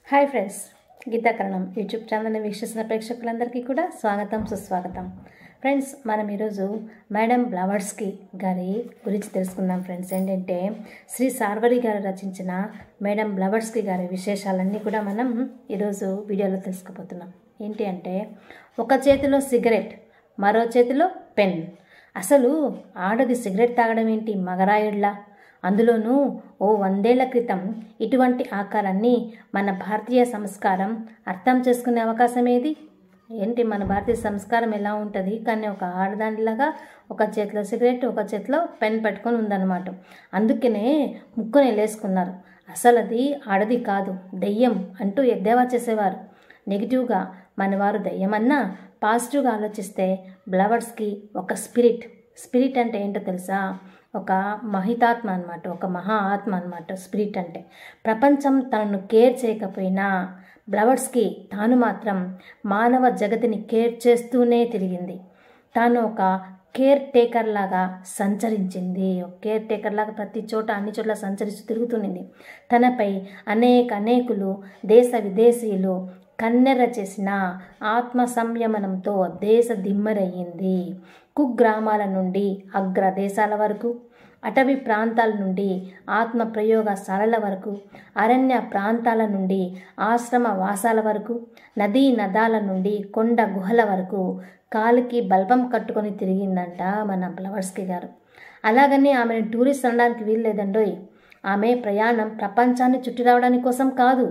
hi friends గీతాకరణం YouTube ఛానల్ని వీక్షిస్తున్న ప్రేక్షకులందరికీ కూడా స్వాగతం సుస్వాగతం ఫ్రెండ్స్ మనం ఈరోజు మేడం బ్లవర్స్కి గారి గురించి తెలుసుకుందాం ఫ్రెండ్స్ ఏంటంటే శ్రీ సార్వరి గారు రచించిన మేడం బ్లవర్స్కి గారి విశేషాలన్నీ కూడా మనం ఈరోజు వీడియోలో తెలుసుకోబోతున్నాం ఏంటి అంటే ఒక చేతిలో సిగరెట్ మరో చేతిలో పెన్ అసలు ఆడది సిగరెట్ తాగడం ఏంటి మగరాయుడ్లా అందులోనూ ఓ వందేళ్ల క్రితం ఇటువంటి ఆకారాన్ని మన భారతీయ సంస్కారం అర్థం చేసుకునే అవకాశం ఏది ఏంటి మన భారతీయ సంస్కారం ఎలా ఉంటుంది కానీ ఒక ఆడదానిలాగా ఒక చేతిలో సిగరెట్ ఒక చేతిలో పెన్ పెట్టుకొని ఉందన్నమాట అందుకనే ముక్కుని లేసుకున్నారు అసలు అది ఆడది కాదు దెయ్యం అంటూ ఎద్దేవా చేసేవారు నెగిటివ్గా మనవారు దెయ్యమన్నా పాజిటివ్గా ఆలోచిస్తే బ్లవర్స్కి ఒక స్పిరిట్ స్పిరిట్ అంటే ఏంటో తెలుసా ఒక మహితాత్మ అనమాట ఒక మహా ఆత్మ అనమాట స్పిరిట్ అంటే ప్రపంచం తనను కేర్ చేయకపోయినా బ్లవర్స్కి తాను మాత్రం మానవ జగతిని కేర్ చేస్తూనే తిరిగింది తాను ఒక కేర్ టేకర్ లాగా సంచరించింది ఒక కేర్ టేకర్ లాగా ప్రతి చోట అన్ని చోట్ల సంచరిస్తూ తిరుగుతున్నది తనపై అనేక అనేకులు దేశ విదేశీయులు కన్నెర్ర చేసిన ఆత్మ సంయమనంతో దేశ దిమ్మరయ్యింది కుగ్రామాల నుండి అగ్ర దేశాల వరకు అటవీ ప్రాంతాల నుండి ఆత్మ ప్రయోగశాలల వరకు అరణ్య ప్రాంతాల నుండి ఆశ్రమ వాసాల వరకు నదీ నదాల నుండి కొండ గుహల వరకు కాలికి బల్బం కట్టుకొని తిరిగిందంట మన బ్లవర్స్కి గారు అలాగని ఆమెను టూరిస్ట్ అనడానికి వీల్లేదండోయ్ ఆమె ప్రయాణం ప్రపంచాన్ని చుట్టి రావడానికి కోసం కాదు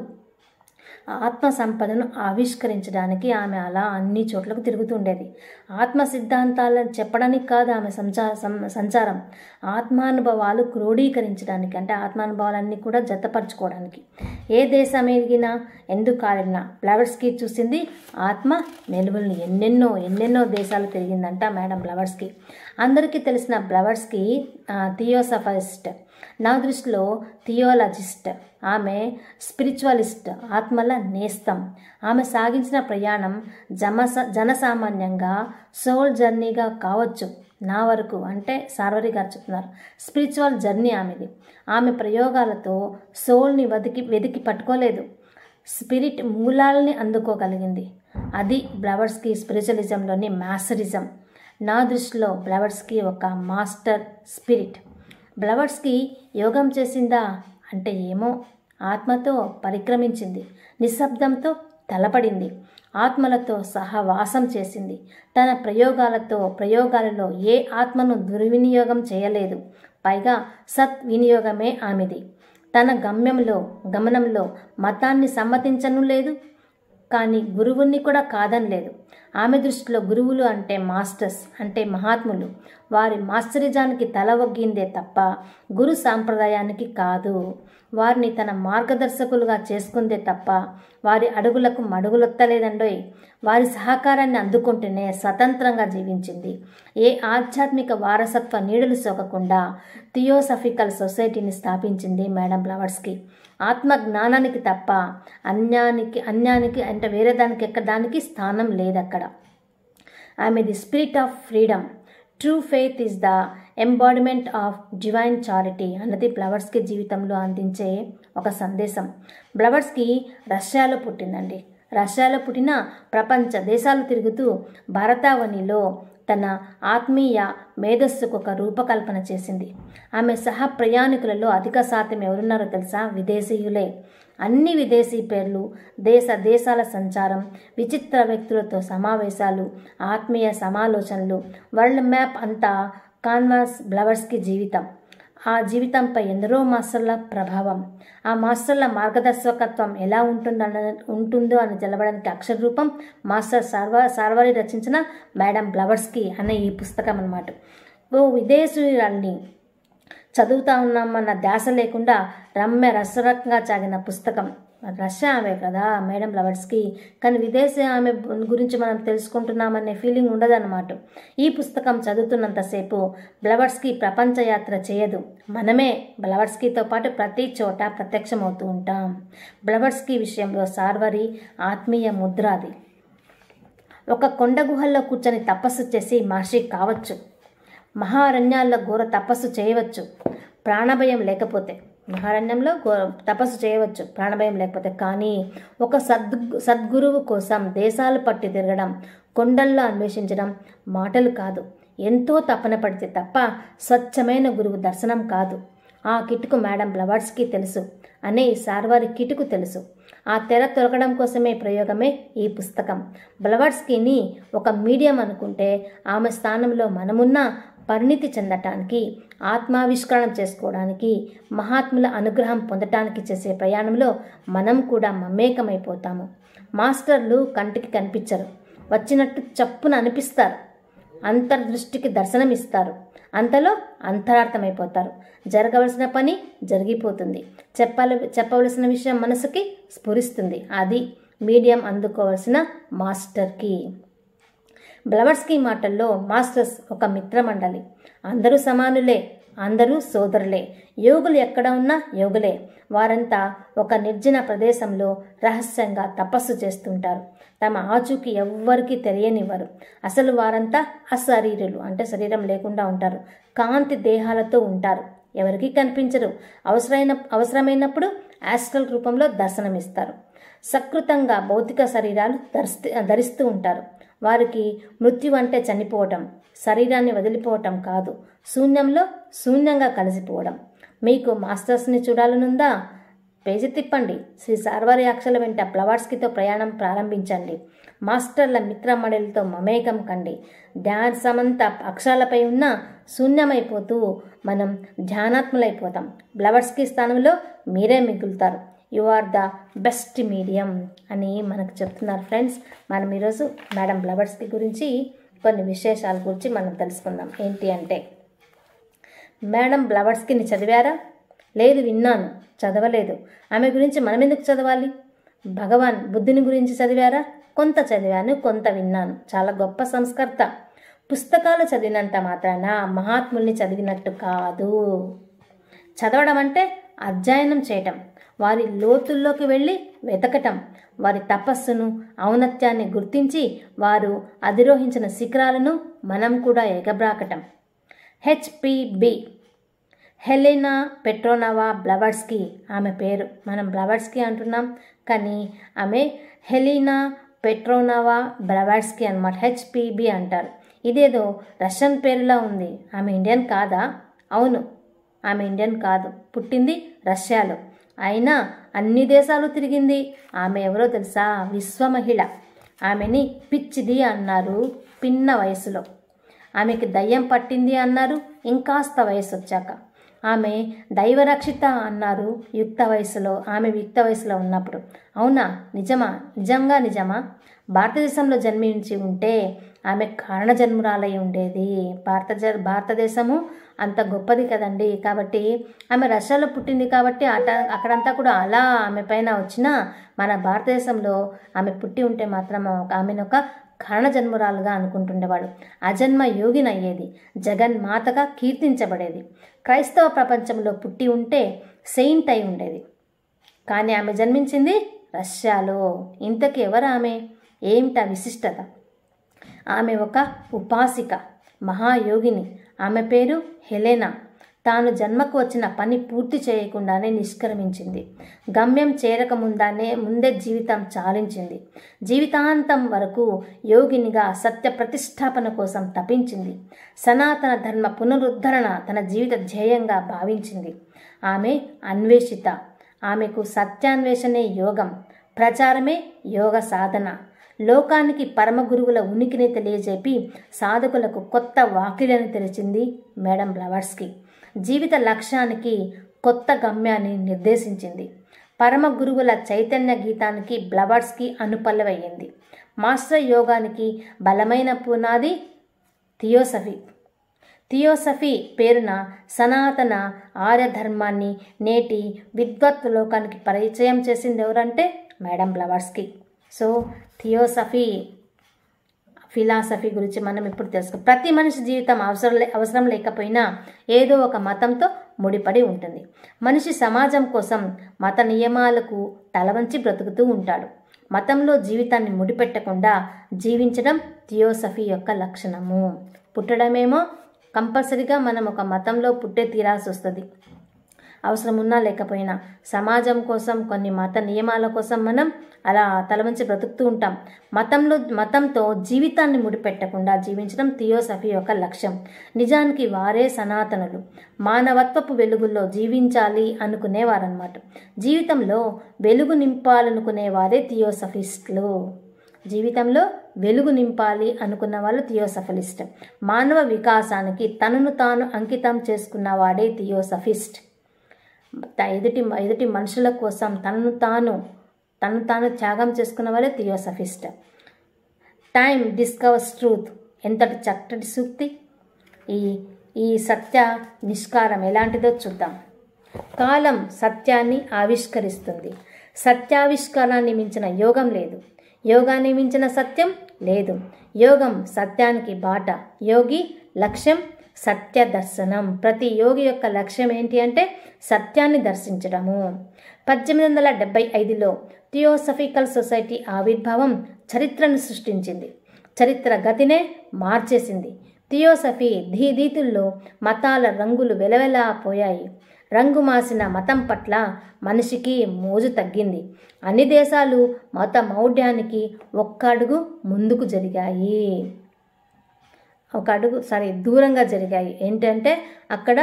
ఆత్మ సంపదను ఆవిష్కరించడానికి ఆమె అలా అన్ని చోట్లకు తిరుగుతుండేది ఆత్మ సిద్ధాంతాలను చెప్పడానికి కాదు ఆమె సంచా సంచారం ఆత్మానుభవాలు క్రోడీకరించడానికి అంటే ఆత్మానుభవాలన్నీ కూడా జతపరచుకోవడానికి ఏ దేశం ఎదిగినా ఎందుకు కాలినా ఫ్లవర్స్కి చూసింది ఆత్మ నిలువల్ని ఎన్నెన్నో ఎన్నెన్నో దేశాలు తిరిగిందంట మేడం ఫ్లవర్స్కి అందరికీ తెలిసిన ఫ్లవర్స్కి థియోసఫిస్ట్ నా దృష్టిలో థియోలజిస్ట్ ఆమె స్పిరిచువలిస్ట్ ఆత్మల నేస్తం ఆమె సాగించిన ప్రయాణం జమస జనసామాన్యంగా సోల్ జర్నీగా కావచ్చు నా వరకు అంటే సార్వరి గారు చెప్తున్నారు స్పిరిచువల్ జర్నీ ఆమెది ఆమె ప్రయోగాలతో సోల్ని వెతికి వెతికి పట్టుకోలేదు స్పిరిట్ మూలాలని అందుకోగలిగింది అది బ్లవర్స్కి స్పిరిచువలిజంలోని మాస్టరిజం నా దృష్టిలో బ్లవర్స్కి ఒక మాస్టర్ స్పిరిట్ బ్లవర్స్కి యోగం చేసిందా అంటే ఏమో ఆత్మతో పరిక్రమించింది నిశ్శబ్దంతో తలపడింది ఆత్మలతో సహవాసం చేసింది తన ప్రయోగాలతో ప్రయోగాలలో ఏ ఆత్మను దుర్వినియోగం చేయలేదు పైగా సత్ వినియోగమే ఆమెది తన గమ్యంలో గమనంలో మతాన్ని సమ్మతించను లేదు కానీ గురువుని కూడా కాదనలేదు ఆమె దృష్టిలో గురువులు అంటే మాస్టర్స్ అంటే మహాత్ములు వారి మాస్టరిజానికి తల ఒగ్గిందే తప్ప గురు సాంప్రదాయానికి కాదు వారిని తన మార్గదర్శకులుగా చేసుకుందే తప్ప వారి అడుగులకు మడుగులొత్తలేదండోయ్ వారి సహకారాన్ని అందుకుంటూనే స్వతంత్రంగా జీవించింది ఏ ఆధ్యాత్మిక వారసత్వ నీడలు సోకకుండా థియోసఫికల్ సొసైటీని స్థాపించింది మేడం ఫ్లవర్స్కి ఆత్మ జ్ఞానానికి తప్ప అన్యానికి అన్యానికి అంటే వేరే దానికి ఎక్కడ దానికి స్థానం లేదు అక్కడ ఆమె the spirit of freedom true faith is the embodiment of divine charity అన్నది బ్లవర్స్కి జీవితంలో అందించే ఒక సందేశం బ్లవర్స్కి రష్యాలో పుట్టిందండి రష్యాలో పుట్టిన ప్రపంచ దేశాలు తిరుగుతూ భారతావనిలో తన ఆత్మీయ మేధస్సుకు ఒక రూపకల్పన చేసింది ఆమె సహ ప్రయాణికులలో అధిక శాతం ఎవరున్నారో తెలుసా విదేశీయులే అన్ని విదేశీ పేర్లు దేశ దేశాల సంచారం విచిత్ర వ్యక్తులతో సమావేశాలు ఆత్మీయ సమాలోచనలు వరల్డ్ మ్యాప్ అంతా కాన్వాస్ బ్లవర్స్కి జీవితం ఆ జీవితంపై ఎందరో మాస్టర్ల ప్రభావం ఆ మాస్టర్ల మార్గదర్శకత్వం ఎలా ఉంటుందన్న ఉంటుందో అని తెలవడానికి అక్షర రూపం మాస్టర్ సార్వ సార్వారి రచించిన మేడం బ్లవర్స్కి అనే ఈ పుస్తకం అనమాట ఓ విదేశీయురాల్ని చదువుతా ఉన్నామన్న ధ్యాస లేకుండా రమ్య రసరకంగా సాగిన పుస్తకం రష్యా ఆమె కదా మేడం లవర్స్కి కానీ విదేశీ ఆమె గురించి మనం తెలుసుకుంటున్నామనే ఫీలింగ్ ఉండదన్నమాట ఈ పుస్తకం చదువుతున్నంతసేపు బ్లవర్స్కి ప్రపంచ యాత్ర చేయదు మనమే బ్లవర్స్కీతో పాటు ప్రతి చోట ప్రత్యక్షమవుతూ ఉంటాం బ్లవర్స్కీ విషయంలో సార్వరి ఆత్మీయ ముద్ర అది ఒక కొండ గుహల్లో కూర్చొని తపస్సు చేసి మహర్షి కావచ్చు మహారణ్యాల్లో ఘోర తపస్సు చేయవచ్చు ప్రాణభయం లేకపోతే మహారణ్యంలో గో తపస్సు చేయవచ్చు ప్రాణభయం లేకపోతే కానీ ఒక సద్ సద్గురువు కోసం దేశాలు పట్టి తిరగడం కొండల్లో అన్వేషించడం మాటలు కాదు ఎంతో తపన పడితే తప్ప స్వచ్ఛమైన గురువు దర్శనం కాదు ఆ కిటుకు మేడం బ్లవర్స్కి తెలుసు అనే సార్వారి కిటుకు తెలుసు ఆ తెర తొలగడం కోసమే ప్రయోగమే ఈ పుస్తకం బ్లవర్స్కీని ఒక మీడియం అనుకుంటే ఆమె స్థానంలో మనమున్న పరిణితి చెందటానికి ఆత్మావిష్కరణ చేసుకోవడానికి మహాత్ముల అనుగ్రహం పొందటానికి చేసే ప్రయాణంలో మనం కూడా మమేకమైపోతాము మాస్టర్లు కంటికి కనిపించరు వచ్చినట్టు చప్పున అనిపిస్తారు అంతర్దృష్టికి దర్శనమిస్తారు అంతలో అంతరార్థమైపోతారు జరగవలసిన పని జరిగిపోతుంది చెప్పాల చెప్పవలసిన విషయం మనసుకి స్ఫురిస్తుంది అది మీడియం అందుకోవలసిన మాస్టర్కి బ్లవర్స్కీ మాటల్లో మాస్టర్స్ ఒక మిత్రమండలి అందరూ సమానులే అందరూ సోదరులే యోగులు ఎక్కడ ఉన్నా యోగులే వారంతా ఒక నిర్జన ప్రదేశంలో రహస్యంగా తపస్సు చేస్తుంటారు తమ ఆచూకి ఎవ్వరికీ తెలియనివ్వరు అసలు వారంతా అశరీరులు అంటే శరీరం లేకుండా ఉంటారు కాంతి దేహాలతో ఉంటారు ఎవరికీ కనిపించరు అవసరమైన అవసరమైనప్పుడు యాస్ట్రల్ రూపంలో దర్శనమిస్తారు సకృతంగా భౌతిక శరీరాలు ధరిస్తూ ధరిస్తూ ఉంటారు వారికి మృత్యు అంటే చనిపోవటం శరీరాన్ని వదిలిపోవటం కాదు శూన్యంలో శూన్యంగా కలిసిపోవడం మీకు మాస్టర్స్ని చూడాలనుందా పేజీ తిప్పండి శ్రీ సార్వారి అక్షల వెంట బ్లవాట్స్కితో ప్రయాణం ప్రారంభించండి మాస్టర్ల మిత్రమణులతో మమేకం కండి ధ్యాసమంత అక్షరాలపై ఉన్న శూన్యమైపోతూ మనం ధ్యానాత్ములైపోతాం బ్లవర్స్కి స్థానంలో మీరే మిగులుతారు you are the best medium అని మనకు చెప్తున్నారు ఫ్రెండ్స్ మనం ఈరోజు మేడం బ్లవర్స్కి గురించి కొన్ని విశేషాల గురించి మనం తెలుసుకుందాం ఏంటి అంటే మేడం బ్లవర్స్కిని చదివారా లేదు విన్నాను చదవలేదు ఆమె గురించి మనం ఎందుకు చదవాలి భగవాన్ బుద్ధుని గురించి చదివారా కొంత చదివాను కొంత విన్నాను చాలా గొప్ప సంస్కర్త పుస్తకాలు చదివినంత మాత్రాన మహాత్ముల్ని చదివినట్టు కాదు చదవడం అంటే అధ్యయనం చేయటం వారి లోతుల్లోకి వెళ్ళి వెతకటం వారి తపస్సును ఔన్నత్యాన్ని గుర్తించి వారు అధిరోహించిన శిఖరాలను మనం కూడా ఎగబ్రాకటం హెచ్పిబి హెలెనా పెట్రోనవా బ్లవర్స్కి ఆమె పేరు మనం బ్లవర్స్కి అంటున్నాం కానీ ఆమె హెలీనా పెట్రోనవా బ్లవర్స్కి అనమాట హెచ్పిబి అంటారు ఇదేదో రష్యన్ పేరులా ఉంది ఆమె ఇండియన్ కాదా అవును ఆమె ఇండియన్ కాదు పుట్టింది రష్యాలో అయినా అన్ని దేశాలు తిరిగింది ఆమె ఎవరో తెలుసా విశ్వమహిళ ఆమెని పిచ్చిది అన్నారు పిన్న వయసులో ఆమెకి దయ్యం పట్టింది అన్నారు ఇంకాస్త వయసు వచ్చాక ఆమె దైవరక్షిత అన్నారు యుక్త వయసులో ఆమె యుక్త వయసులో ఉన్నప్పుడు అవునా నిజమా నిజంగా నిజమా భారతదేశంలో జన్మించి ఉంటే ఆమె కారణజన్మురాలై ఉండేది భారత భారతదేశము అంత గొప్పది కదండి కాబట్టి ఆమె రష్యాలో పుట్టింది కాబట్టి అట అక్కడంతా కూడా అలా ఆమె పైన వచ్చిన మన భారతదేశంలో ఆమె పుట్టి ఉంటే మాత్రం ఆమెను ఒక కారణజన్మురాలుగా అనుకుంటుండేవాడు అజన్మ యోగిని అయ్యేది జగన్మాతగా కీర్తించబడేది క్రైస్తవ ప్రపంచంలో పుట్టి ఉంటే సెయింట్ అయి ఉండేది కానీ ఆమె జన్మించింది రష్యాలో ఇంతకి ఎవరు ఆమె ఏమిటా విశిష్టత ఆమె ఒక ఉపాసిక మహాయోగిని ఆమె పేరు హెలెనా తాను జన్మకు వచ్చిన పని పూర్తి చేయకుండానే నిష్క్రమించింది గమ్యం చేరకముందానే ముందే జీవితం చాలించింది జీవితాంతం వరకు యోగినిగా సత్య ప్రతిష్టాపన కోసం తపించింది సనాతన ధర్మ పునరుద్ధరణ తన జీవిత ధ్యేయంగా భావించింది ఆమె అన్వేషిత ఆమెకు సత్యాన్వేషణే యోగం ప్రచారమే యోగ సాధన లోకానికి పరమ గురువుల ఉనికిని తెలియజేపి సాధకులకు కొత్త వాకిలను తెరిచింది మేడం బ్లవర్స్కి జీవిత లక్ష్యానికి కొత్త గమ్యాన్ని నిర్దేశించింది పరమ గురువుల చైతన్య గీతానికి బ్లవర్స్కి అనుపల్లవయ్యింది మాస్టర్ యోగానికి బలమైన పునాది థియోసఫీ థియోసఫీ పేరున సనాతన ఆర్యధర్మాన్ని నేటి విద్వత్ లోకానికి పరిచయం చేసింది ఎవరంటే madam Blavatsky so theosophy philosophy గురించి మనం ఇప్పుడు తెలుసుకో ప్రతి మనిషి జీవితం అవసరం లే అవసరం లేకపోయినా ఏదో ఒక మతంతో ముడిపడి ఉంటుంది మనిషి సమాజం కోసం మత నియమాలకు తలవంచి బ్రతుకుతూ ఉంటాడు మతంలో జీవితాన్ని ముడిపెట్టకుండా జీవించడం థియోసఫీ యొక్క లక్షణము పుట్టడమేమో కంపల్సరిగా మనం ఒక మతంలో పుట్టే తీరాల్సి వస్తుంది అవసరం ఉన్నా లేకపోయినా సమాజం కోసం కొన్ని మత నియమాల కోసం మనం అలా తలవంచి బ్రతుకుతూ ఉంటాం మతంలో మతంతో జీవితాన్ని ముడిపెట్టకుండా జీవించడం థియోసఫీ యొక్క లక్ష్యం నిజానికి వారే సనాతనులు మానవత్వపు వెలుగుల్లో జీవించాలి అనుకునేవారనమాట జీవితంలో వెలుగు నింపాలనుకునేవారే థియోసఫిస్టులు జీవితంలో వెలుగు నింపాలి అనుకున్న వాళ్ళు థియోసఫలిస్ట్ మానవ వికాసానికి తనను తాను అంకితం చేసుకున్నవాడే థియోసఫిస్ట్ త- ఎదుటి ఎదుటి మనుషుల కోసం తనను తాను తను తాను త్యాగం చేసుకున్న వాళ్ళే థియోసఫిస్ట్ టైం డిస్కవర్స్ ట్రూత్ ఎంతటి చక్కటి సూక్తి ఈ ఈ సత్య నిష్కారం ఎలాంటిదో చూద్దాం కాలం సత్యాన్ని ఆవిష్కరిస్తుంది సత్యావిష్కారాన్ని మించిన యోగం లేదు యోగాన్ని మించిన సత్యం లేదు యోగం సత్యానికి బాట యోగి లక్ష్యం సత్య దర్శనం ప్రతి యోగి యొక్క లక్ష్యం ఏంటి అంటే సత్యాన్ని దర్శించడము పద్దెనిమిది వందల డెబ్బై ఐదులో థియోసఫికల్ సొసైటీ ఆవిర్భావం చరిత్రను సృష్టించింది చరిత్ర గతినే మార్చేసింది థియోసఫీ ధీధీతుల్లో మతాల రంగులు వెలవెలా పోయాయి రంగు మాసిన మతం పట్ల మనిషికి మోజు తగ్గింది అన్ని దేశాలు మత మౌఢ్యానికి ఒక్క అడుగు ముందుకు జరిగాయి ఒక అడుగు సారీ దూరంగా జరిగాయి ఏంటంటే అక్కడ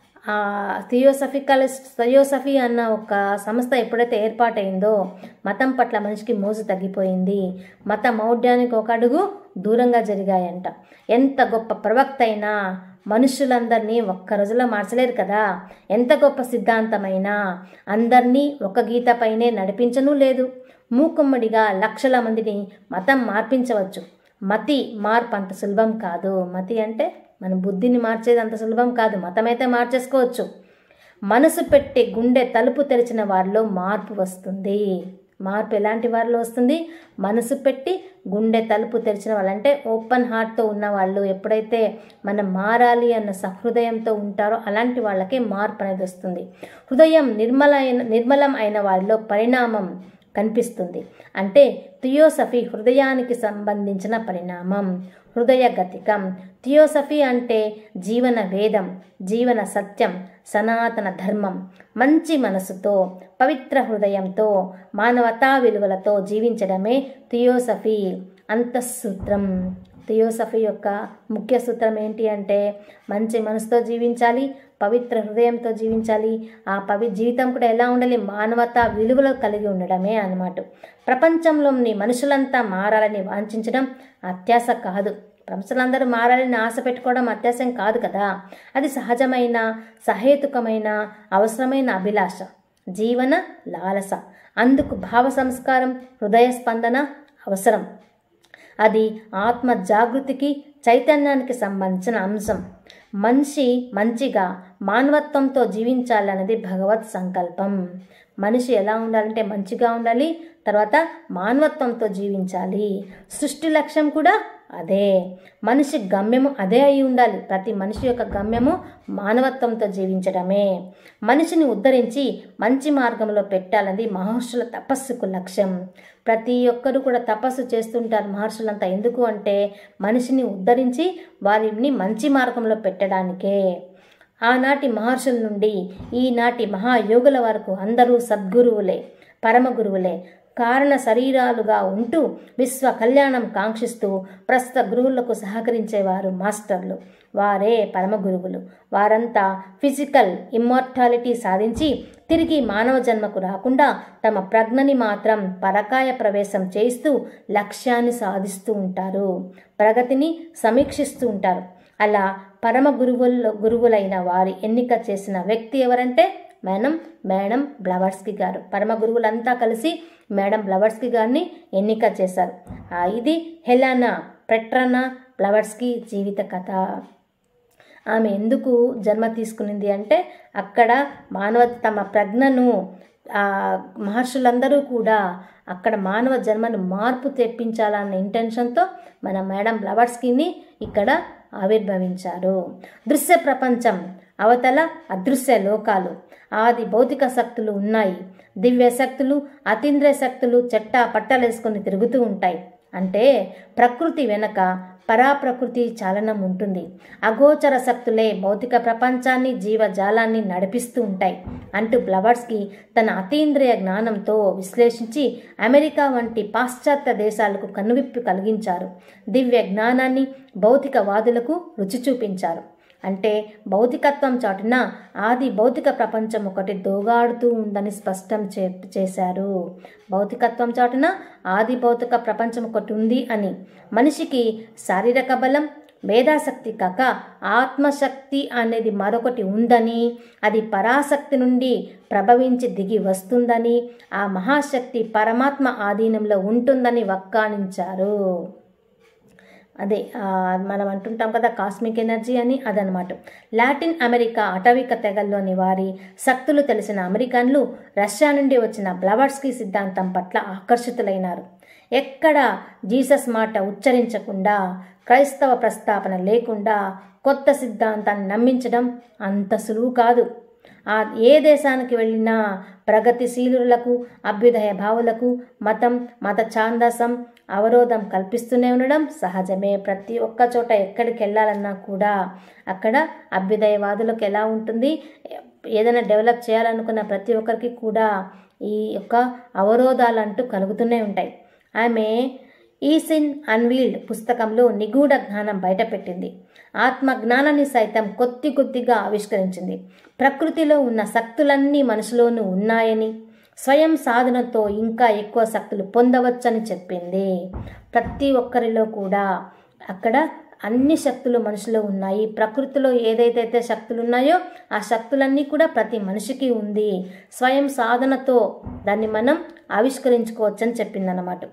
థియోసఫికల్ థియోసఫీ అన్న ఒక సంస్థ ఎప్పుడైతే ఏర్పాటైందో మతం పట్ల మనిషికి మోజు తగ్గిపోయింది మత మౌఢ్యానికి ఒక అడుగు దూరంగా జరిగాయంట ఎంత గొప్ప ప్రవక్త అయినా మనుషులందరినీ ఒక్క రోజులో మార్చలేరు కదా ఎంత గొప్ప సిద్ధాంతమైనా అందరినీ ఒక గీతపైనే నడిపించను లేదు మూకుమ్మడిగా లక్షల మందిని మతం మార్పించవచ్చు మతి మార్పు అంత సులభం కాదు మతి అంటే మన బుద్ధిని మార్చేది అంత సులభం కాదు మతమైతే మార్చేసుకోవచ్చు మనసు పెట్టి గుండె తలుపు తెరిచిన వారిలో మార్పు వస్తుంది మార్పు ఎలాంటి వారిలో వస్తుంది మనసు పెట్టి గుండె తలుపు తెరిచిన వాళ్ళంటే ఓపెన్ హార్ట్తో ఉన్న వాళ్ళు ఎప్పుడైతే మనం మారాలి అన్న సహృదయంతో ఉంటారో అలాంటి వాళ్ళకే మార్పు అనేది వస్తుంది హృదయం నిర్మలైన నిర్మలం అయిన వారిలో పరిణామం కనిపిస్తుంది అంటే థియోసఫీ హృదయానికి సంబంధించిన పరిణామం హృదయ గతికం థియోసఫీ అంటే జీవన వేదం జీవన సత్యం సనాతన ధర్మం మంచి మనసుతో పవిత్ర హృదయంతో మానవతా విలువలతో జీవించడమే థియోసఫీ అంతఃసూత్రం థియోసఫీ యొక్క ముఖ్య సూత్రం ఏంటి అంటే మంచి మనసుతో జీవించాలి పవిత్ర హృదయంతో జీవించాలి ఆ పవి జీవితం కూడా ఎలా ఉండాలి మానవతా విలువలు కలిగి ఉండడమే అన్నమాట ప్రపంచంలోని మనుషులంతా మారాలని వాంఛించడం అత్యాస కాదు ప్రపంచలందరూ మారాలని ఆశ పెట్టుకోవడం అత్యాసం కాదు కదా అది సహజమైన సహేతుకమైన అవసరమైన అభిలాష జీవన లాలస అందుకు భావ సంస్కారం హృదయ స్పందన అవసరం అది ఆత్మ జాగృతికి చైతన్యానికి సంబంధించిన అంశం మనిషి మంచిగా మానవత్వంతో జీవించాలన్నది భగవత్ సంకల్పం మనిషి ఎలా ఉండాలంటే మంచిగా ఉండాలి తర్వాత మానవత్వంతో జీవించాలి సృష్టి లక్ష్యం కూడా అదే మనిషి గమ్యము అదే అయి ఉండాలి ప్రతి మనిషి యొక్క గమ్యము మానవత్వంతో జీవించడమే మనిషిని ఉద్ధరించి మంచి మార్గంలో పెట్టాలన్నది మహర్షుల తపస్సుకు లక్ష్యం ప్రతి ఒక్కరు కూడా తపస్సు చేస్తుంటారు మహర్షులంతా ఎందుకు అంటే మనిషిని ఉద్ధరించి వారిని మంచి మార్గంలో పెట్టడానికే ఆనాటి మహర్షుల నుండి ఈనాటి మహాయోగుల వరకు అందరూ సద్గురువులే పరమ గురువులే కారణ శరీరాలుగా ఉంటూ విశ్వ కళ్యాణం కాంక్షిస్తూ ప్రస్తుత గురువులకు సహకరించేవారు మాస్టర్లు వారే పరమ గురువులు వారంతా ఫిజికల్ ఇమ్మోర్టాలిటీ సాధించి తిరిగి మానవ జన్మకు రాకుండా తమ ప్రజ్ఞని మాత్రం పరకాయ ప్రవేశం చేస్తూ లక్ష్యాన్ని సాధిస్తూ ఉంటారు ప్రగతిని సమీక్షిస్తూ ఉంటారు అలా పరమ గురువుల్లో గురువులైన వారి ఎన్నిక చేసిన వ్యక్తి ఎవరంటే మేడం మేడం బ్లవర్స్కి గారు పరమ గురువులంతా కలిసి మేడం బ్లవర్స్కి గారిని ఎన్నిక చేశారు ఆ ఇది హెలానా పెట్రనా బ్లవర్స్కి జీవిత కథ ఆమె ఎందుకు జన్మ తీసుకునింది అంటే అక్కడ మానవ తమ ప్రజ్ఞను ఆ మహర్షులందరూ కూడా అక్కడ మానవ జన్మను మార్పు తెప్పించాలన్న ఇంటెన్షన్తో మన మేడం బ్లవర్స్కిని ఇక్కడ ఆవిర్భవించారు దృశ్య ప్రపంచం అవతల అదృశ్య లోకాలు ఆది భౌతిక శక్తులు ఉన్నాయి దివ్య శక్తులు అతీంద్రియ శక్తులు చెట్టా పట్టలేసుకొని తిరుగుతూ ఉంటాయి అంటే ప్రకృతి వెనక పరాప్రకృతి చాలనం ఉంటుంది అగోచర శక్తులే భౌతిక ప్రపంచాన్ని జీవజాలాన్ని నడిపిస్తూ ఉంటాయి అంటూ బ్లవర్స్కి తన అతీంద్రియ జ్ఞానంతో విశ్లేషించి అమెరికా వంటి పాశ్చాత్య దేశాలకు కనువిప్పు కలిగించారు దివ్య జ్ఞానాన్ని భౌతికవాదులకు రుచి చూపించారు అంటే భౌతికత్వం చాటున ఆది భౌతిక ప్రపంచం ఒకటి దోగాడుతూ ఉందని స్పష్టం చే చేశారు భౌతికత్వం చాటున ఆది భౌతిక ప్రపంచం ఒకటి ఉంది అని మనిషికి శారీరక బలం మేధాశక్తి కాక ఆత్మశక్తి అనేది మరొకటి ఉందని అది పరాశక్తి నుండి ప్రభవించి దిగి వస్తుందని ఆ మహాశక్తి పరమాత్మ ఆధీనంలో ఉంటుందని వక్కాణించారు అదే మనం అంటుంటాం కదా కాస్మిక్ ఎనర్జీ అని అదనమాట లాటిన్ అమెరికా అటవిక తెగల్లోని వారి శక్తులు తెలిసిన అమెరికన్లు రష్యా నుండి వచ్చిన బ్లవర్స్కీ సిద్ధాంతం పట్ల ఆకర్షితులైనారు ఎక్కడ జీసస్ మాట ఉచ్చరించకుండా క్రైస్తవ ప్రస్తాపన లేకుండా కొత్త సిద్ధాంతాన్ని నమ్మించడం అంత సులువు కాదు ఆ ఏ దేశానికి వెళ్ళినా ప్రగతిశీలులకు అభ్యుదయ భావులకు మతం మత ఛాందసం అవరోధం కల్పిస్తూనే ఉండడం సహజమే ప్రతి ఒక్క చోట ఎక్కడికి వెళ్ళాలన్నా కూడా అక్కడ అభ్యుదయవాదులకు ఎలా ఉంటుంది ఏదైనా డెవలప్ చేయాలనుకున్న ప్రతి ఒక్కరికి కూడా ఈ యొక్క అవరోధాలు అంటూ కలుగుతూనే ఉంటాయి ఆమె ఈసిన్ అన్వీల్డ్ పుస్తకంలో నిగూఢ జ్ఞానం బయటపెట్టింది ఆత్మ జ్ఞానాన్ని సైతం కొద్ది కొద్దిగా ఆవిష్కరించింది ప్రకృతిలో ఉన్న శక్తులన్నీ మనసులోనూ ఉన్నాయని స్వయం సాధనతో ఇంకా ఎక్కువ శక్తులు పొందవచ్చని చెప్పింది ప్రతి ఒక్కరిలో కూడా అక్కడ అన్ని శక్తులు మనిషిలో ఉన్నాయి ప్రకృతిలో ఏదైతే శక్తులు ఉన్నాయో ఆ శక్తులన్నీ కూడా ప్రతి మనిషికి ఉంది స్వయం సాధనతో దాన్ని మనం ఆవిష్కరించుకోవచ్చని చెప్పిందన్నమాట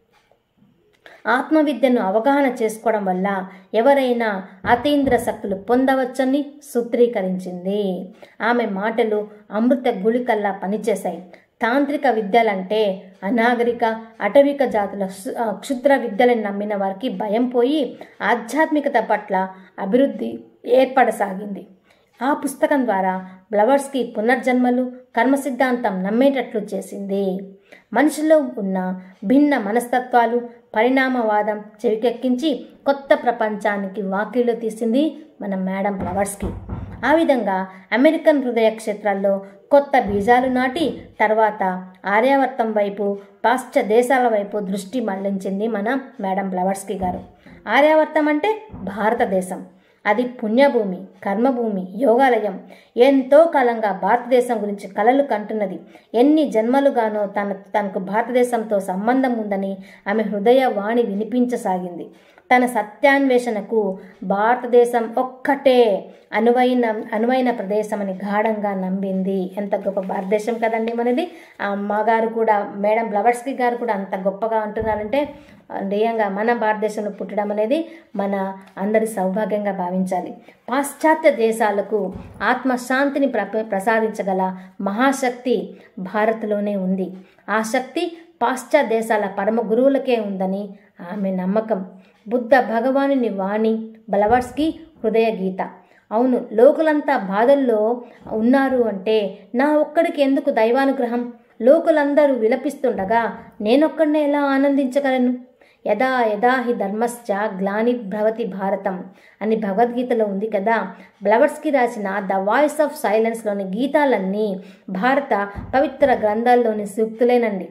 ఆత్మవిద్యను అవగాహన చేసుకోవడం వల్ల ఎవరైనా అతీంద్ర శక్తులు పొందవచ్చని సూత్రీకరించింది ఆమె మాటలు అమృత గుళికల్లా పనిచేశాయి తాంత్రిక విద్యలంటే అనాగరిక అటవిక జాతుల క్షుద్ర విద్యలను నమ్మిన వారికి భయం పోయి ఆధ్యాత్మికత పట్ల అభివృద్ధి ఏర్పడసాగింది ఆ పుస్తకం ద్వారా బ్లవర్స్కి పునర్జన్మలు కర్మ సిద్ధాంతం నమ్మేటట్లు చేసింది మనిషిలో ఉన్న భిన్న మనస్తత్వాలు పరిణామవాదం చెవికెక్కించి కొత్త ప్రపంచానికి వాకిళ్ళు తీసింది మన మేడం ఫ్లవర్స్కి ఆ విధంగా అమెరికన్ హృదయ క్షేత్రాల్లో కొత్త బీజాలు నాటి తర్వాత ఆర్యావర్తం వైపు పాశ్చాత్య దేశాల వైపు దృష్టి మళ్లించింది మన మేడం ఫ్లవర్స్కి గారు ఆర్యావర్తం అంటే భారతదేశం అది పుణ్యభూమి కర్మభూమి యోగాలయం ఎంతో కాలంగా భారతదేశం గురించి కలలు కంటున్నది ఎన్ని జన్మలుగానో తన తనకు భారతదేశంతో సంబంధం ఉందని ఆమె హృదయ వాణి వినిపించసాగింది తన సత్యాన్వేషణకు భారతదేశం ఒక్కటే అనువైన అనువైన ప్రదేశం అని గాఢంగా నమ్మింది ఎంత గొప్ప భారతదేశం కదండి మనది ఆ అమ్మగారు కూడా మేడం బ్లవర్స్కి గారు కూడా అంత గొప్పగా అంటున్నారంటే నిజంగా మన భారతదేశంలో పుట్టడం అనేది మన అందరి సౌభాగ్యంగా భావించాలి పాశ్చాత్య దేశాలకు ఆత్మశాంతిని ప్ర ప్రసాదించగల మహాశక్తి భారత్లోనే ఉంది ఆ శక్తి పాశ్చాత్య దేశాల పరమ గురువులకే ఉందని ఆమె నమ్మకం బుద్ధ భగవానుని వాణి బలవర్స్కి హృదయ గీత అవును లోకులంతా బాధల్లో ఉన్నారు అంటే నా ఒక్కడికి ఎందుకు దైవానుగ్రహం లోకులందరూ విలపిస్తుండగా నేనొక్కడినే ఎలా ఆనందించగలను యదా యదా హి ధర్మశ్చ గ్లాని భవతి భారతం అని భగవద్గీతలో ఉంది కదా బ్లవర్స్కి రాసిన ద వాయిస్ ఆఫ్ సైలెన్స్లోని గీతాలన్నీ భారత పవిత్ర గ్రంథాల్లోని సూక్తులేనండి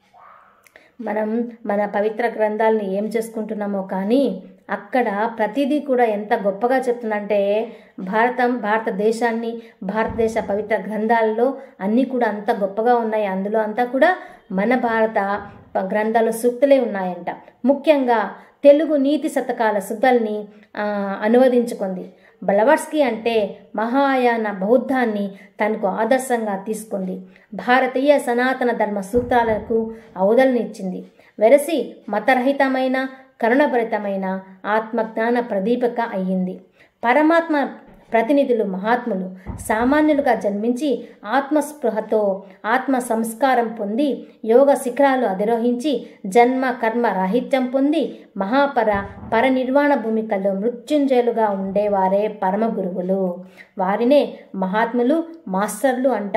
మనం మన పవిత్ర గ్రంథాలని ఏం చేసుకుంటున్నామో కానీ అక్కడ ప్రతిదీ కూడా ఎంత గొప్పగా చెప్తుందంటే భారతం భారతదేశాన్ని భారతదేశ పవిత్ర గ్రంథాల్లో అన్నీ కూడా అంత గొప్పగా ఉన్నాయి అందులో అంతా కూడా మన భారత గ్రంథాల సూక్తులే ఉన్నాయంట ముఖ్యంగా తెలుగు నీతి శతకాల సుతల్ని అనువదించుకుంది బలవర్స్కి అంటే మహాయాన బౌద్ధాన్ని తనకు ఆదర్శంగా తీసుకుంది భారతీయ సనాతన ధర్మ సూత్రాలకు అవదలనిచ్చింది వెరసి మతరహితమైన కరుణభరితమైన ఆత్మజ్ఞాన ప్రదీపక అయ్యింది పరమాత్మ ప్రతినిధులు మహాత్ములు సామాన్యులుగా జన్మించి ఆత్మస్పృహతో ఆత్మ సంస్కారం పొంది యోగ శిఖరాలు అధిరోహించి జన్మ కర్మ రాహిత్యం పొంది మహాపర పరనిర్వాణ భూమికల్లో మృత్యుంజయులుగా ఉండేవారే పరమ గురువులు వారినే మహాత్ములు మాస్టర్లు అంటాం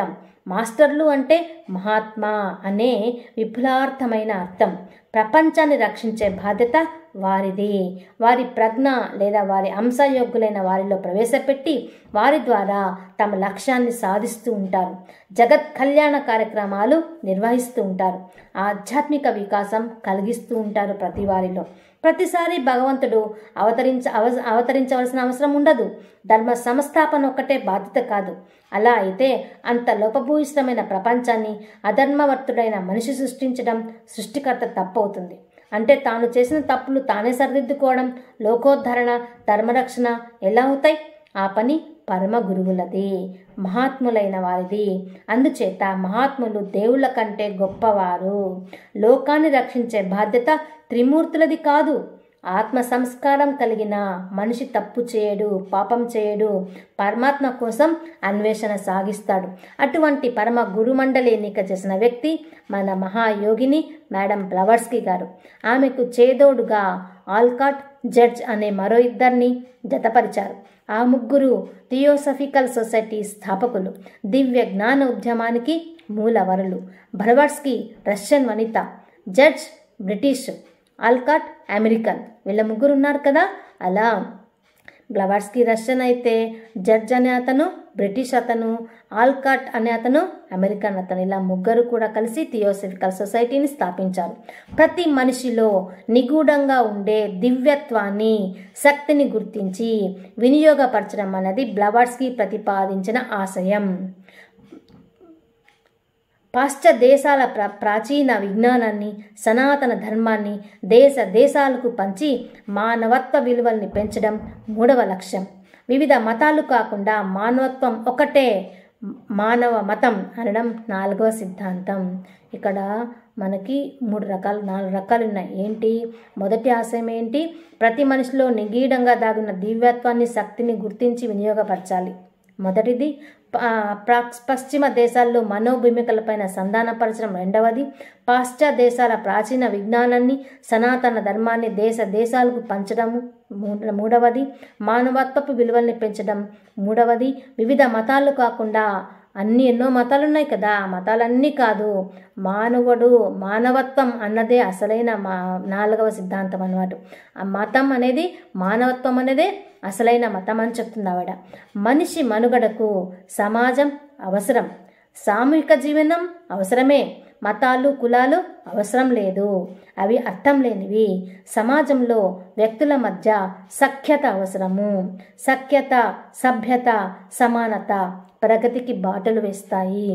మాస్టర్లు అంటే మహాత్మా అనే విపులార్థమైన అర్థం ప్రపంచాన్ని రక్షించే బాధ్యత వారిది వారి ప్రజ్ఞ లేదా వారి అంశయోగ్యులైన వారిలో ప్రవేశపెట్టి వారి ద్వారా తమ లక్ష్యాన్ని సాధిస్తూ ఉంటారు జగత్ కళ్యాణ కార్యక్రమాలు నిర్వహిస్తూ ఉంటారు ఆధ్యాత్మిక వికాసం కలిగిస్తూ ఉంటారు ప్రతి వారిలో ప్రతిసారి భగవంతుడు అవతరించ అవ అవతరించవలసిన అవసరం ఉండదు ధర్మ సంస్థాపన ఒక్కటే బాధ్యత కాదు అలా అయితే అంత లోపభూయిష్టమైన ప్రపంచాన్ని అధర్మవర్తుడైన మనిషి సృష్టించడం సృష్టికర్త తప్పవుతుంది అంటే తాను చేసిన తప్పులు తానే సరిదిద్దుకోవడం లోకోద్ధరణ ధర్మరక్షణ ఎలా అవుతాయి ఆ పని పరమ గురువులది మహాత్ములైన వారిది అందుచేత మహాత్ములు దేవుళ్ళ కంటే గొప్పవారు లోకాన్ని రక్షించే బాధ్యత త్రిమూర్తులది కాదు ఆత్మ సంస్కారం కలిగిన మనిషి తప్పు చేయడు పాపం చేయడు పరమాత్మ కోసం అన్వేషణ సాగిస్తాడు అటువంటి పరమ గురుమండలి ఎన్నిక చేసిన వ్యక్తి మన మహాయోగిని మేడం బ్లవర్స్కి గారు ఆమెకు చేదోడుగా ఆల్కాట్ జడ్జ్ అనే మరో ఇద్దరిని జతపరిచారు ఆ ముగ్గురు థియోసఫికల్ సొసైటీ స్థాపకులు దివ్య జ్ఞాన ఉద్యమానికి మూలవరులు బ్లవర్స్కి రష్యన్ వనిత జడ్జ్ బ్రిటిష్ ఆల్కాట్ అమెరికన్ వీళ్ళ ముగ్గురు ఉన్నారు కదా అలా బ్లవర్స్కి రష్యన్ అయితే జడ్జ్ అనే అతను బ్రిటిష్ అతను ఆల్కాట్ అనే అతను అమెరికన్ అతను ఇలా ముగ్గురు కూడా కలిసి థియోసఫికల్ సొసైటీని స్థాపించారు ప్రతి మనిషిలో నిగూఢంగా ఉండే దివ్యత్వాన్ని శక్తిని గుర్తించి వినియోగపరచడం అనేది బ్లవర్స్కి ప్రతిపాదించిన ఆశయం పాశ్చాత్య దేశాల ప్ర ప్రాచీన విజ్ఞానాన్ని సనాతన ధర్మాన్ని దేశ దేశాలకు పంచి మానవత్వ విలువల్ని పెంచడం మూడవ లక్ష్యం వివిధ మతాలు కాకుండా మానవత్వం ఒకటే మానవ మతం అనడం నాలుగవ సిద్ధాంతం ఇక్కడ మనకి మూడు రకాలు నాలుగు రకాలు ఉన్నాయి ఏంటి మొదటి ఆశయం ఏంటి ప్రతి మనిషిలో నిగీఢంగా దాగిన దివ్యత్వాన్ని శక్తిని గుర్తించి వినియోగపరచాలి మొదటిది పశ్చిమ దేశాల్లో మనోభూమికలపైన సంధానపరచడం రెండవది పాశ్చాత్య దేశాల ప్రాచీన విజ్ఞానాన్ని సనాతన ధర్మాన్ని దేశ దేశాలకు పంచడము మూడవది మానవత్వపు విలువల్ని పెంచడం మూడవది వివిధ మతాలు కాకుండా అన్ని ఎన్నో మతాలు ఉన్నాయి కదా ఆ మతాలన్నీ కాదు మానవుడు మానవత్వం అన్నదే అసలైన మా నాలుగవ సిద్ధాంతం అన్నమాట ఆ మతం అనేది మానవత్వం అనేదే అసలైన మతం అని చెప్తుంది ఆవిడ మనిషి మనుగడకు సమాజం అవసరం సామూహిక జీవనం అవసరమే మతాలు కులాలు అవసరం లేదు అవి అర్థం లేనివి సమాజంలో వ్యక్తుల మధ్య సఖ్యత అవసరము సఖ్యత సభ్యత సమానత ప్రగతికి బాటలు వేస్తాయి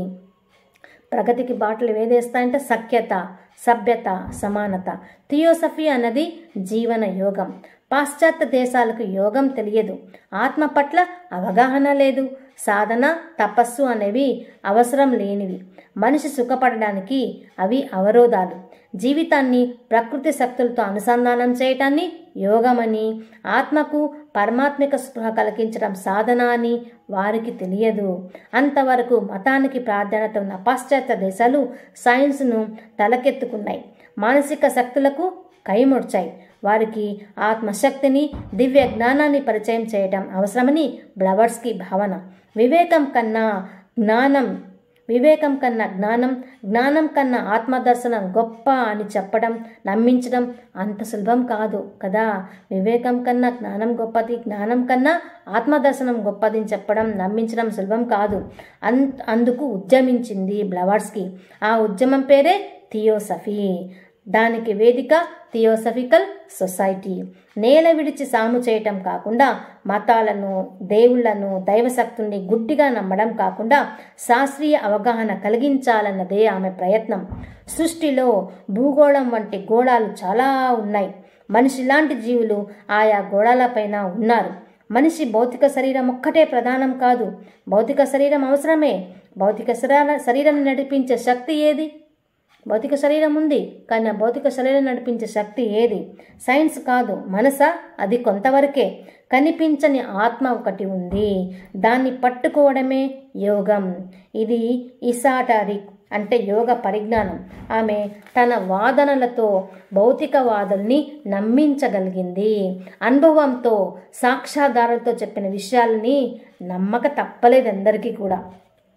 ప్రగతికి బాటలు వేదేస్తాయంటే సఖ్యత సభ్యత సమానత థియోసఫీ అన్నది జీవన యోగం పాశ్చాత్య దేశాలకు యోగం తెలియదు ఆత్మ పట్ల అవగాహన లేదు సాధన తపస్సు అనేవి అవసరం లేనివి మనిషి సుఖపడడానికి అవి అవరోధాలు జీవితాన్ని ప్రకృతి శక్తులతో అనుసంధానం చేయటాన్ని యోగమని ఆత్మకు పరమాత్మిక స్పృహ కలిగించడం సాధన అని వారికి తెలియదు అంతవరకు మతానికి ప్రాధాన్యత ఉన్న పాశ్చాత్య దేశాలు సైన్స్ను తలకెత్తుకున్నాయి మానసిక శక్తులకు కైముడ్చాయి వారికి ఆత్మశక్తిని దివ్య జ్ఞానాన్ని పరిచయం చేయటం అవసరమని బ్లవర్స్కి భావన వివేకం కన్నా జ్ఞానం వివేకం కన్నా జ్ఞానం జ్ఞానం కన్నా ఆత్మదర్శనం గొప్ప అని చెప్పడం నమ్మించడం అంత సులభం కాదు కదా వివేకం కన్నా జ్ఞానం గొప్పది జ్ఞానం కన్నా ఆత్మదర్శనం గొప్పది అని చెప్పడం నమ్మించడం సులభం కాదు అన్ అందుకు ఉద్యమించింది బ్లవర్స్కి ఆ ఉద్యమం పేరే థియోసఫీ దానికి వేదిక థియోసఫికల్ సొసైటీ నేల విడిచి సాము చేయటం కాకుండా మతాలను దేవుళ్లను దైవశక్తుల్ని గుడ్డిగా నమ్మడం కాకుండా శాస్త్రీయ అవగాహన కలిగించాలన్నదే ఆమె ప్రయత్నం సృష్టిలో భూగోళం వంటి గోళాలు చాలా ఉన్నాయి మనిషి లాంటి జీవులు ఆయా గోళాలపైన ఉన్నారు మనిషి భౌతిక శరీరం ఒక్కటే ప్రధానం కాదు భౌతిక శరీరం అవసరమే భౌతిక శరీర శరీరం నడిపించే శక్తి ఏది భౌతిక శరీరం ఉంది కానీ ఆ భౌతిక శరీరం నడిపించే శక్తి ఏది సైన్స్ కాదు మనస అది కొంతవరకే కనిపించని ఆత్మ ఒకటి ఉంది దాన్ని పట్టుకోవడమే యోగం ఇది ఇసాటారిక్ అంటే యోగ పరిజ్ఞానం ఆమె తన వాదనలతో భౌతికవాదుల్ని నమ్మించగలిగింది అనుభవంతో సాక్షాధారాలతో చెప్పిన విషయాలని నమ్మక తప్పలేదు అందరికీ కూడా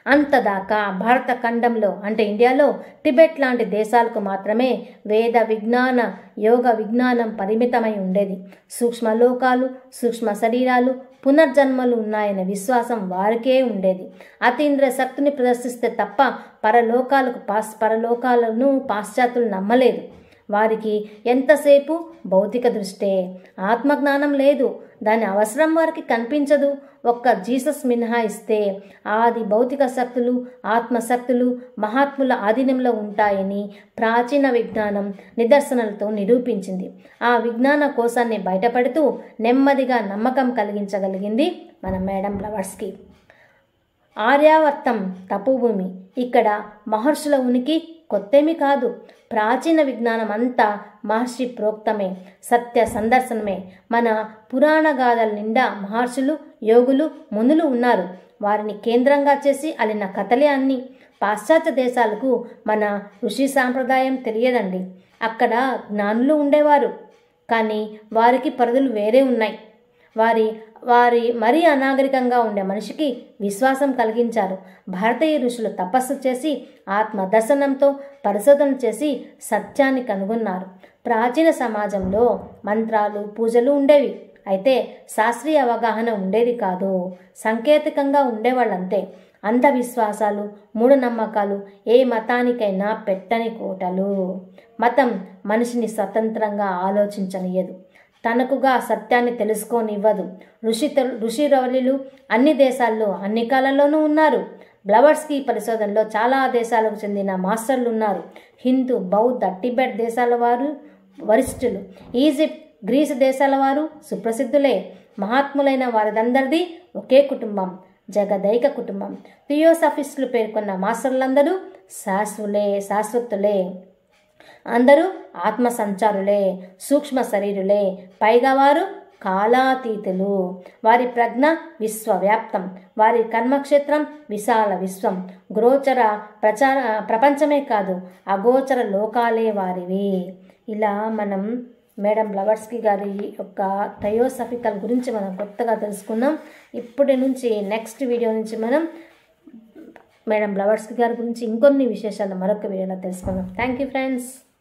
అంతదాకా భారత ఖండంలో అంటే ఇండియాలో టిబెట్ లాంటి దేశాలకు మాత్రమే వేద విజ్ఞాన యోగ విజ్ఞానం పరిమితమై ఉండేది సూక్ష్మ లోకాలు సూక్ష్మ శరీరాలు పునర్జన్మలు ఉన్నాయనే విశ్వాసం వారికే ఉండేది అతీంద్ర శక్తిని ప్రదర్శిస్తే తప్ప పరలోకాలకు పాస్ పరలోకాలను పాశ్చాత్యులు నమ్మలేదు వారికి ఎంతసేపు భౌతిక దృష్టే ఆత్మజ్ఞానం లేదు దాని అవసరం వారికి కనిపించదు ఒక్క జీసస్ మినహాయిస్తే ఆది భౌతిక శక్తులు ఆత్మశక్తులు మహాత్ముల ఆధీనంలో ఉంటాయని ప్రాచీన విజ్ఞానం నిదర్శనలతో నిరూపించింది ఆ విజ్ఞాన కోశాన్ని బయటపడుతూ నెమ్మదిగా నమ్మకం కలిగించగలిగింది మన మేడం లవర్స్కి ఆర్యావర్తం తపోభూమి ఇక్కడ మహర్షుల ఉనికి కొత్తేమి కాదు ప్రాచీన విజ్ఞానం అంతా మహర్షి ప్రోక్తమే సత్య సందర్శనమే మన పురాణ గాథల నిండా మహర్షులు యోగులు మునులు ఉన్నారు వారిని కేంద్రంగా చేసి అలిన కథలే అన్ని పాశ్చాత్య దేశాలకు మన ఋషి సాంప్రదాయం తెలియదండి అక్కడ జ్ఞానులు ఉండేవారు కానీ వారికి పరిధులు వేరే ఉన్నాయి వారి వారి మరీ అనాగరికంగా ఉండే మనిషికి విశ్వాసం కలిగించారు భారతీయ ఋషులు తపస్సు చేసి ఆత్మ దర్శనంతో పరిశోధన చేసి సత్యాన్ని కనుగొన్నారు ప్రాచీన సమాజంలో మంత్రాలు పూజలు ఉండేవి అయితే శాస్త్రీయ అవగాహన ఉండేది కాదు సాంకేతికంగా ఉండేవాళ్ళంతే అంధవిశ్వాసాలు మూఢనమ్మకాలు ఏ మతానికైనా పెట్టని కోటలు మతం మనిషిని స్వతంత్రంగా ఆలోచించనియదు తనకుగా సత్యాన్ని తెలుసుకోనివ్వదు ఋషి ఋషిరవలిలు అన్ని దేశాల్లో అన్ని కాలంలోనూ ఉన్నారు బ్లవర్స్కి పరిశోధనలో చాలా దేశాలకు చెందిన మాస్టర్లు ఉన్నారు హిందూ బౌద్ధ టిబెట్ దేశాల వారు వరిష్ఠులు ఈజిప్ట్ గ్రీసు దేశాల వారు సుప్రసిద్ధులే మహాత్ములైన వారిదందరిది ఒకే కుటుంబం జగదైక కుటుంబం థియోసఫిస్టులు పేర్కొన్న మాస్టర్లందరూ శాశ్వలే శాశ్వతులే అందరూ ఆత్మ సంచారులే సూక్ష్మ శరీరులే పైగా వారు కాలాతీతులు వారి ప్రజ్ఞ విశ్వవ్యాప్తం వారి కర్మక్షేత్రం విశాల విశ్వం గోచర ప్రచార ప్రపంచమే కాదు అగోచర లోకాలే వారివి ఇలా మనం మేడం బ్లవర్స్కి గారి యొక్క థయోసఫికల్ గురించి మనం కొత్తగా తెలుసుకున్నాం ఇప్పటి నుంచి నెక్స్ట్ వీడియో నుంచి మనం మేడం బ్లవర్స్కి గారి గురించి ఇంకొన్ని విశేషాలు మరొక వీడియోలో తెలుసుకుందాం థ్యాంక్ యూ ఫ్రెండ్స్